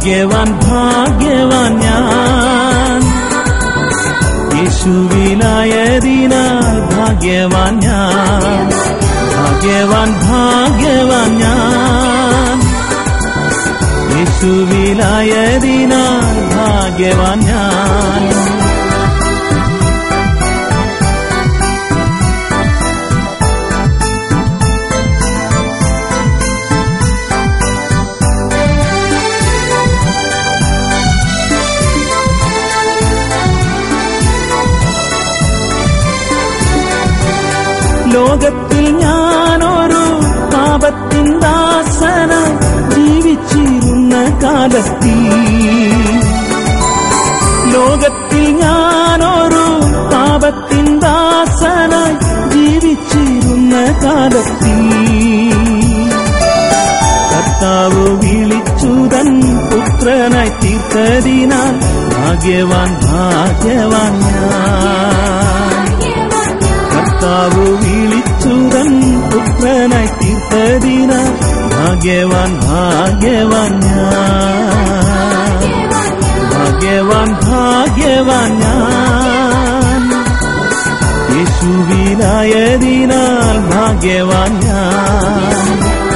ഭാഗ്യവാൻ ഭാഗ്യവാൻ ഞാൻ യേശുവിലായതിനാൽ ഭാഗ്യവാൻ ഞാൻ ഭാഗ്യവാൻ ഭാഗ്യവാൻ ഞാൻ യേശുവിലായതിനാൽ ഭാഗ്യവാൻ ഞാൻ ലോകത്തിൽ ഞാനൊരു പാപത്തിൻ ദാസന ജീവിച്ചിരുന്ന കാലത്തിൽ ലോകത്തിൽ ഞാനൊരു പാപത്തിൻ ദാസനായി ജീവിച്ചിരുന്ന കാലത്തിൽ കർത്താവ് വിളിച്ചുതൻ പുത്രനായി തീർത്തതിനാൽ ഭാഗ്യവാൻ ഭാഗ്യവാൻ ഞാൻ കർത്താവ് വിളിച്ചുതൻ പുത്രനായി തീർത്തതിനാൽ ഭാഗ്യവാൻ ഭാഗ്യവാൻ ഞാൻ ഭാഗ്യവാൻ ഭാഗ്യവാൻ ഞാൻ യേശുവിനായതിനാൽ ഭാഗ്യവാൻ ഞാൻ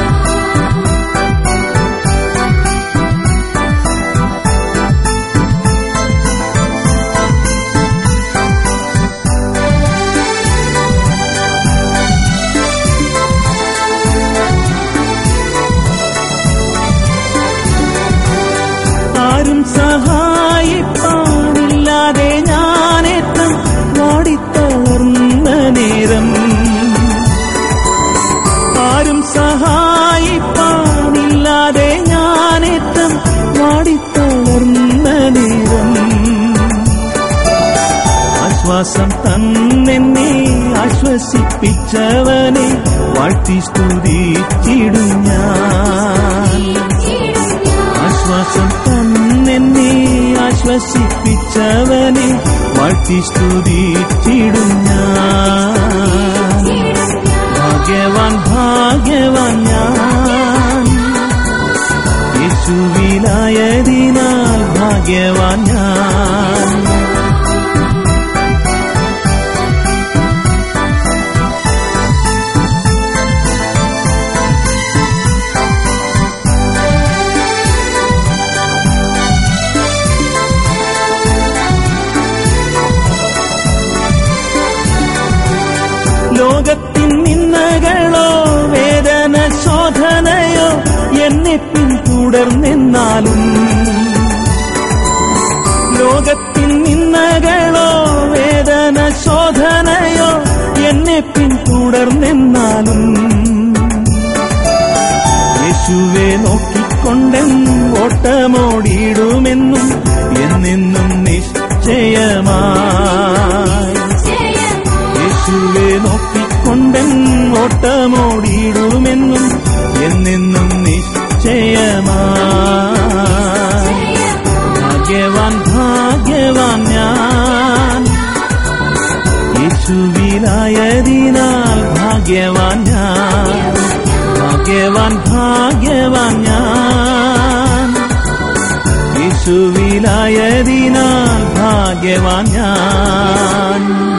ആരും സഹായിപ്പാനില്ലാതെ ഞാനേറ്റം വാടിത്തളർന്ന നേരം ആരും സഹായിപ്പാനില്ലാതെ ഞാനേറ്റം വാടിത്തളർന്ന നേരം ആശ്വാസം തന്നെന്നെ ആശ്വസിപ്പിച്ചവനെ വാഴ്ത്തി സ്തുതിച്ചിടും ഞാൻ ആശ്വാസം തന്നെന്നെ ആശ്വസിപ്പിച്ചവനെ വാഴ്ത്തി സ്തുതിച്ചിടും ഞാൻ ഭാഗ്യവാൻ ഭാഗ്യവാൻ ഞാൻ യേശുവിലായതിനാൽ ഭാഗ്യവാൻ ഞാൻ ലോകത്തിൻ നിന്നകളോ വേദന ശോധനയോ എന്നെ പിന്തുടർന്നെന്നാലും ലോകത്തിൻ നിന്നകളോ വേദന ശോധനയോ എന്നെ പിന്തുടർന്നെന്നാലും യേശുവെ നോക്കിക്കൊണ്ടെൻ ഓട്ടമോടിയിടുമെന്നും എന്നെന്നും നിശ്ചയമായി യേശുവെ നോക്കിക്കൊണ്ടെൻ ഓട്ടമോടിയിടുമെന്നും എന്നെന്നും നിശ്ചയമായി ഭാഗ്യവാൻ ഭാഗ്യവാൻ ഞാൻ യേശുവിലായതിനാൽ ഭാഗ്യവാൻ ഞാൻ ഭാഗ്യവാൻ ഭാഗ്യവാൻ ഞാൻ യേശുവിലായതിനാൽ ഭാഗ്യവാൻ ഞാൻ